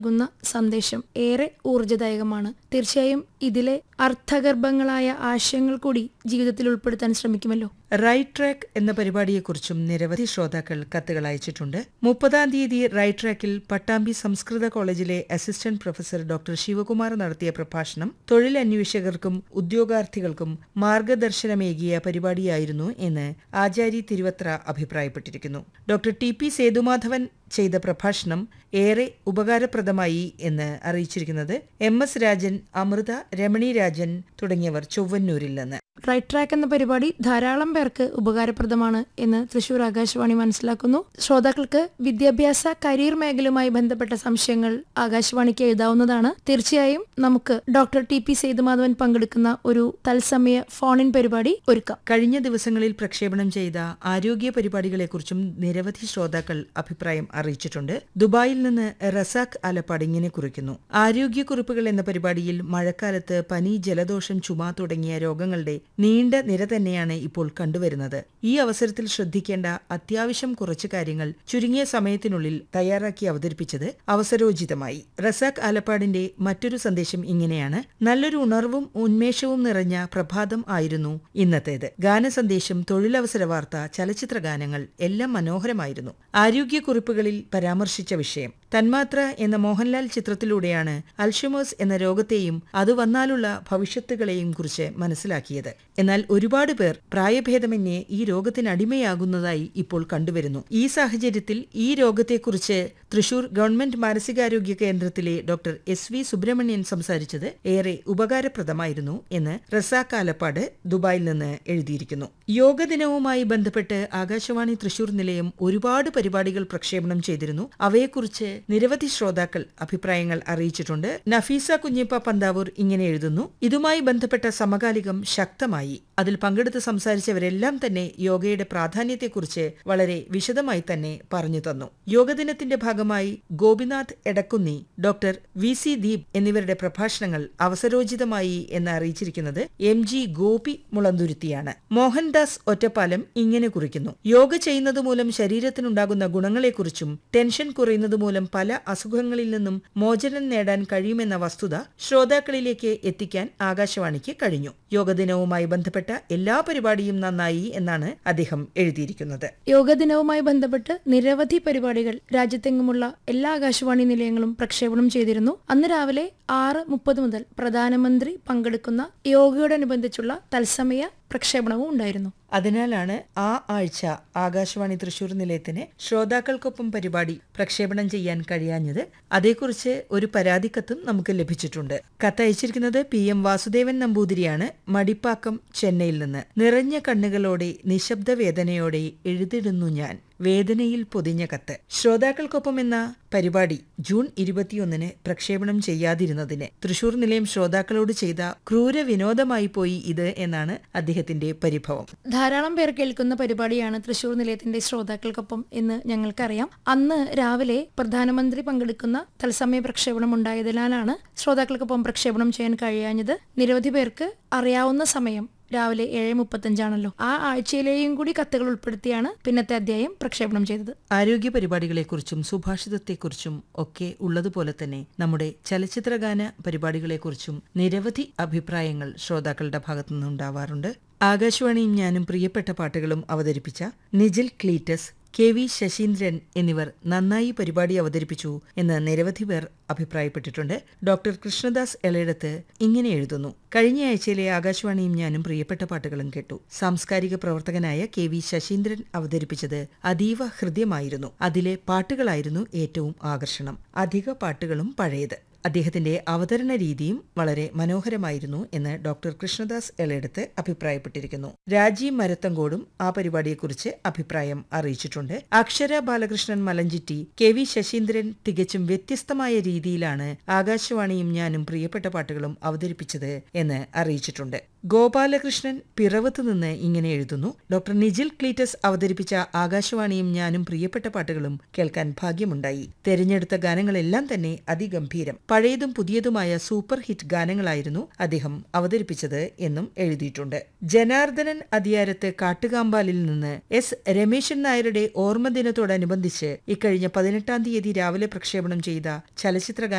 നൽകുന്ന സന്ദേശം ഏറെ ഊർജ്ജദായകമാണ് തീർച്ചയായും ഇതിലെ അർത്ഥഗർഭങ്ങളായ ആശയങ്ങൾ കൂടി ജീവിതത്തിൽ ഉൾപ്പെടുത്താൻ ശ്രമിക്കുമല്ലോ റൈറ്റ് ട്രാക്ക് എന്ന പരിപാടിയെക്കുറിച്ചും നിരവധി ശ്രോതാക്കൾ കത്തുകൾ അയച്ചിട്ടുണ്ട് മുപ്പതാം തീയതി റൈറ്റ് ട്രാക്കിൽ പട്ടാമ്പി സംസ്കൃത കോളേജിലെ അസിസ്റ്റന്റ് പ്രൊഫസർ ഡോക്ടർ ശിവകുമാർ നടത്തിയ പ്രഭാഷണം തൊഴിലന്വേഷകർക്കും ഉദ്യോഗാർത്ഥികൾക്കും മാർഗദർശനമേകിയ പരിപാടിയായിരുന്നു എന്ന് ആചാരി തിരുവത്ര അഭിപ്രായപ്പെട്ടിരിക്കുന്നു ഡോക്ടർ ടി പി സേതുമാധവൻ ചെയ്ത പ്രഭാഷണം ഏറെ ഉപകാരപ്രദമായി എന്ന് അറിയിച്ചിരിക്കുന്നത് എം എസ് രാജൻ അമൃത രമണി രാജൻ തുടങ്ങിയവർ ചൊവ്വന്നൂരിൽ നിന്ന് റൈറ്റ് ട്രാക്ക് എന്ന പരിപാടി ധാരാളം പേർക്ക് ഉപകാരപ്രദമാണ് എന്ന് തൃശൂർ ആകാശവാണി മനസ്സിലാക്കുന്നു ശ്രോതാക്കൾക്ക് വിദ്യാഭ്യാസ കരിയർ മേഖലയുമായി ബന്ധപ്പെട്ട സംശയങ്ങൾ ആകാശവാണിക്ക് എഴുതാവുന്നതാണ് തീർച്ചയായും നമുക്ക് ഡോക്ടർ ടി പി സേതുമാധവൻ പങ്കെടുക്കുന്ന ഒരു തത്സമയ ഫോൺ ഇൻ പരിപാടി ഒരുക്കാം കഴിഞ്ഞ ദിവസങ്ങളിൽ പ്രക്ഷേപണം ചെയ്ത ആരോഗ്യ പരിപാടികളെക്കുറിച്ചും നിരവധി ശ്രോതാക്കൾ അഭിപ്രായം അറിയിച്ചിട്ടുണ്ട് ദുബായിൽ നിന്ന് റസാഖ് ആലപ്പാട് ഇങ്ങനെ കുറിക്കുന്നു ആരോഗ്യക്കുറിപ്പുകൾ എന്ന പരിപാടിയിൽ മഴക്കാലത്ത് പനി ജലദോഷം ചുമ തുടങ്ങിയ രോഗങ്ങളുടെ നീണ്ട നിര തന്നെയാണ് ഇപ്പോൾ കണ്ടുവരുന്നത് ഈ അവസരത്തിൽ ശ്രദ്ധിക്കേണ്ട അത്യാവശ്യം കുറച്ച് കാര്യങ്ങൾ ചുരുങ്ങിയ സമയത്തിനുള്ളിൽ തയ്യാറാക്കി അവതരിപ്പിച്ചത് അവസരോചിതമായി റസാഖ് ആലപ്പാടിന്റെ മറ്റൊരു സന്ദേശം ഇങ്ങനെയാണ് നല്ലൊരു ഉണർവും ഉന്മേഷവും നിറഞ്ഞ പ്രഭാതം ആയിരുന്നു ഇന്നത്തേത് ഗാനസന്ദേശം തൊഴിലവസര വാർത്ത ചലച്ചിത്ര ഗാനങ്ങൾ എല്ലാം മനോഹരമായിരുന്നു ആരോഗ്യക്കുറിപ്പുകളിൽ പരാമർശിച്ച വിഷയം തന്മാത്ര എന്ന മോഹൻലാൽ ചിത്രത്തിലൂടെയാണ് അൽഷമേഴ്സ് എന്ന രോഗത്തെയും അത് വന്നാലുള്ള ഭവിഷ്യത്തുകളെയും കുറിച്ച് മനസ്സിലാക്കിയത് എന്നാൽ ഒരുപാട് പേർ പ്രായഭേദമന്യേ ഈ രോഗത്തിന് അടിമയാകുന്നതായി ഇപ്പോൾ കണ്ടുവരുന്നു ഈ സാഹചര്യത്തിൽ ഈ രോഗത്തെക്കുറിച്ച് തൃശൂർ ഗവൺമെന്റ് മാനസികാരോഗ്യ കേന്ദ്രത്തിലെ ഡോക്ടർ എസ് വി സുബ്രഹ്മണ്യൻ സംസാരിച്ചത് ഏറെ ഉപകാരപ്രദമായിരുന്നു എന്ന് റസാഖ് ആലപ്പാട് ദുബായിൽ നിന്ന് എഴുതിയിരിക്കുന്നു യോഗ ദിനവുമായി ബന്ധപ്പെട്ട് ആകാശവാണി തൃശൂർ നിലയം ഒരുപാട് പരിപാടികൾ പ്രക്ഷേപണം ചെയ്തിരുന്നു അവയെക്കുറിച്ച് നിരവധി ശ്രോതാക്കൾ അഭിപ്രായങ്ങൾ അറിയിച്ചിട്ടുണ്ട് നഫീസ കുഞ്ഞിപ്പ പന്താവൂർ ഇങ്ങനെ എഴുതുന്നു ഇതുമായി ബന്ധപ്പെട്ട സമകാലികം ശക്തമായി അതിൽ പങ്കെടുത്ത് സംസാരിച്ചവരെല്ലാം തന്നെ യോഗയുടെ പ്രാധാന്യത്തെക്കുറിച്ച് വളരെ വിശദമായി തന്നെ പറഞ്ഞു തന്നു യോഗദിനത്തിന്റെ ഭാഗമായി Gopinath Edakkunni doctor V C Deep എന്നിവരുടെ പ്രഭാഷണങ്ങൾ അവസരോചിതമായി എന്ന് അറിയിച്ചിരിക്കുന്നത് എം ജി ഗോപി മുളന്തുരുത്തിയാണ് മോഹൻദാസ് ഒറ്റപ്പാലം ഇങ്ങനെ കുറിക്കുന്നു യോഗ ചെയ്യുന്നത് മൂലം ശരീരത്തിനുണ്ടാകുന്ന ഗുണങ്ങളെക്കുറിച്ചും ടെൻഷൻ കുറയുന്നത് മൂലം പല അസുഖങ്ങളിൽ നിന്നും മോചനം നേടാൻ കഴിയുമെന്ന വസ്തുത ശ്രോതാക്കളിലേക്ക് എത്തിക്കാൻ ആകാശവാണിക്ക് കഴിഞ്ഞു യോഗദിനവുമായി ബന്ധപ്പെട്ട എല്ലാ പരിപാടിയും നന്നായി എന്നാണ് അദ്ദേഹം എഴുതിയിരിക്കുന്നത് യോഗ ദിനവുമായി ബന്ധപ്പെട്ട് നിരവധി പരിപാടികൾ രാജ്യത്തെങ്ങുമുള്ള എല്ലാ ആകാശവാണി നിലയങ്ങളും പ്രക്ഷേപണം ചെയ്തിരുന്നു അന്ന് രാവിലെ ആറ് മുപ്പത് മുതൽ പ്രധാനമന്ത്രി പങ്കെടുക്കുന്ന യോഗയോടനുബന്ധിച്ചുള്ള തത്സമയ പ്രക്ഷേപണവും ഉണ്ടായിരുന്നു അതിനാലാണ് ആ ആഴ്ച ആകാശവാണി തൃശൂർ നിലയത്തിന് ശ്രോതാക്കൾക്കൊപ്പം പരിപാടി പ്രക്ഷേപണം ചെയ്യാൻ കഴിയാഞ്ഞത് അതേക്കുറിച്ച് ഒരു പരാതിക്കത്തും നമുക്ക് ലഭിച്ചിട്ടുണ്ട് കത്തയച്ചിരിക്കുന്നത് പി എം വാസുദേവൻ നമ്പൂതിരിയാണ് മടിപ്പാക്കം ചെന്നൈയിൽ നിന്ന് നിറഞ്ഞ കണ്ണുകളോടെ നിശബ്ദ വേദനയോടെ എഴുതിടുന്നു ഞാൻ വേദനയിൽ പൊതിഞ്ഞ കത്ത് ശ്രോതാക്കൾക്കൊപ്പം എന്ന പരിപാടി ജൂൺ ഇരുപത്തിയൊന്നിന് പ്രക്ഷേപണം ചെയ്യാതിരുന്നതിന് തൃശൂർ നിലയം ശ്രോതാക്കളോട് ചെയ്ത ക്രൂര വിനോദമായി പോയി ഇത് എന്നാണ് അദ്ദേഹത്തിന്റെ പരിഭവം ധാരാളം പേർ കേൾക്കുന്ന പരിപാടിയാണ് തൃശൂർ നിലയത്തിന്റെ ശ്രോതാക്കൾക്കൊപ്പം എന്ന് ഞങ്ങൾക്കറിയാം അന്ന് രാവിലെ പ്രധാനമന്ത്രി പങ്കെടുക്കുന്ന തത്സമയ പ്രക്ഷേപണം ഉണ്ടായതിനാലാണ് ശ്രോതാക്കൾക്കൊപ്പം പ്രക്ഷേപണം ചെയ്യാൻ കഴിയാഞ്ഞത് നിരവധി പേർക്ക് അറിയാവുന്ന സമയം രാവിലെ ഏഴ് മുപ്പത്തഞ്ചാണല്ലോ ആ ആഴ്ചയിലെയും കൂടി കത്തുകൾ ഉൾപ്പെടുത്തിയാണ് പിന്നത്തെ അധ്യായം പ്രക്ഷേപണം ചെയ്തത് ആരോഗ്യ പരിപാടികളെക്കുറിച്ചും സുഭാഷിതത്തെക്കുറിച്ചും ഒക്കെ ഉള്ളതുപോലെ തന്നെ നമ്മുടെ ചലച്ചിത്രഗാന പരിപാടികളെക്കുറിച്ചും നിരവധി അഭിപ്രായങ്ങൾ ശ്രോതാക്കളുടെ ഭാഗത്തുനിന്നുണ്ടാവാറുണ്ട് ആകാശവാണിയും ഞാനും പ്രിയപ്പെട്ട പാട്ടുകളും അവതരിപ്പിച്ച Nijil Cletus K V Saseendran എന്നിവർ നന്നായി പരിപാടി അവതരിപ്പിച്ചു എന്ന് നിരവധി പേർ അഭിപ്രായപ്പെട്ടിട്ടുണ്ട് ഡോക്ടർ കൃഷ്ണദാസ് എളയിടത്ത് ഇങ്ങനെ എഴുതുന്നു കഴിഞ്ഞ ആഴ്ചയിലെ ആകാശവാണിയും ഞാനും പ്രിയപ്പെട്ട പാട്ടുകളും കേട്ടു സാംസ്കാരിക പ്രവർത്തകനായ കെ വി ശശീന്ദ്രൻ അവതരിപ്പിച്ചത് അതീവ ഹൃദ്യമായിരുന്നു അതിലെ പാട്ടുകളായിരുന്നു ഏറ്റവും ആകർഷണം അധിക പാട്ടുകളും പഴയത് അദ്ദേഹത്തിന്റെ അവതരണ രീതിയും വളരെ മനോഹരമായിരുന്നു എന്ന് ഡോക്ടർ കൃഷ്ണദാസ് എളയെടുത്ത് അഭിപ്രായപ്പെട്ടിരിക്കുന്നു രാജീവ് മരത്തങ്കോടും ആ പരിപാടിയെക്കുറിച്ച് അഭിപ്രായം അറിയിച്ചിട്ടുണ്ട് അക്ഷര ബാലകൃഷ്ണൻ മലഞ്ചിറ്റി കെ വി ശശീന്ദ്രൻ തികച്ചും വ്യത്യസ്തമായ രീതിയിലാണ് ആകാശവാണിയും ഞാനും പ്രിയപ്പെട്ട പാട്ടുകളും അവതരിപ്പിച്ചത് എന്ന് അറിയിച്ചിട്ടുണ്ട് ഗോപാലകൃഷ്ണൻ പിറവത്ത് നിന്ന് ഇങ്ങനെ എഴുതുന്നു ഡോക്ടർ നിജിൽ ക്ലീറ്റസ് അവതരിപ്പിച്ച ആകാശവാണിയും ഞാനും പ്രിയപ്പെട്ട പാട്ടുകളും കേൾക്കാൻ ഭാഗ്യമുണ്ടായി തെരഞ്ഞെടുത്ത ഗാനങ്ങളെല്ലാം തന്നെ അതിഗംഭീരം പഴയതും പുതിയതുമായ സൂപ്പർ ഹിറ്റ് ഗാനങ്ങളായിരുന്നു അദ്ദേഹം അവതരിപ്പിച്ചത് എന്നും എഴുതിയിട്ടുണ്ട് ജനാർദ്ദനൻ അധികാരത്ത് കാട്ടുകാമ്പാലിൽ നിന്ന് എസ് രമേശൻ നായരുടെ ഓർമ്മദിനത്തോടനുബന്ധിച്ച് ഇക്കഴിഞ്ഞ പതിനെട്ടാം തീയതി രാവിലെ പ്രക്ഷേപണം ചെയ്ത ചലച്ചിത്ര